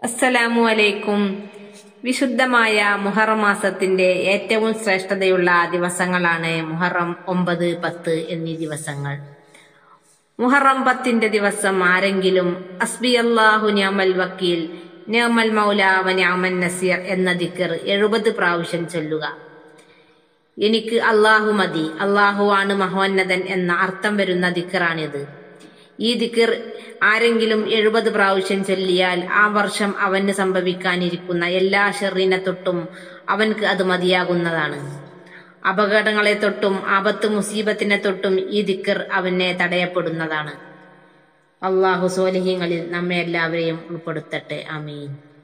അസ്സലാമു അലൈക്കും വിശുദ്ധമായ മുഹറം മാസത്തിന്റെ ഏറ്റവും ശ്രേഷ്ഠതയുള്ള ദിവസങ്ങളാണ് മുഹറം ഒമ്പത് പത്ത് എന്നീ ദിവസങ്ങൾ മുഹറം പത്തിന്റെ ദിവസം ആരെങ്കിലും അസ്ബി അള്ളാഹു ഞാമൽ വക്കീൽ ഞാമൽ മൗല വ ഞാമൻ നസീർ എന്ന ദിക്കർ എഴുപത് പ്രാവശ്യം ചൊല്ലുക എനിക്ക് അള്ളാഹു മതി അള്ളാഹു ആണ് മഹോന്നതൻ എന്ന അർത്ഥം വരുന്ന ദിക്കറാണിത് ഈ ദിക്കർ ആരെങ്കിലും എഴുപത് പ്രാവശ്യം ചൊല്ലിയാൽ ആ വർഷം അവന് സംഭവിക്കാനിരിക്കുന്ന എല്ലാ ഷെറിനെ തൊട്ടും അവൻക്ക് അത് മതിയാകുന്നതാണ് അപകടങ്ങളെ തൊട്ടും ആപത്ത് മുസീബത്തിനെ തൊട്ടും ഈ ദിക്കർ അവനെ തടയപ്പെടുന്നതാണ് അള്ളാഹു സോലിഹ്യങ്ങളിൽ നമ്മെ എല്ലാവരെയും ഉൾപ്പെടുത്തട്ടെ അമീൻ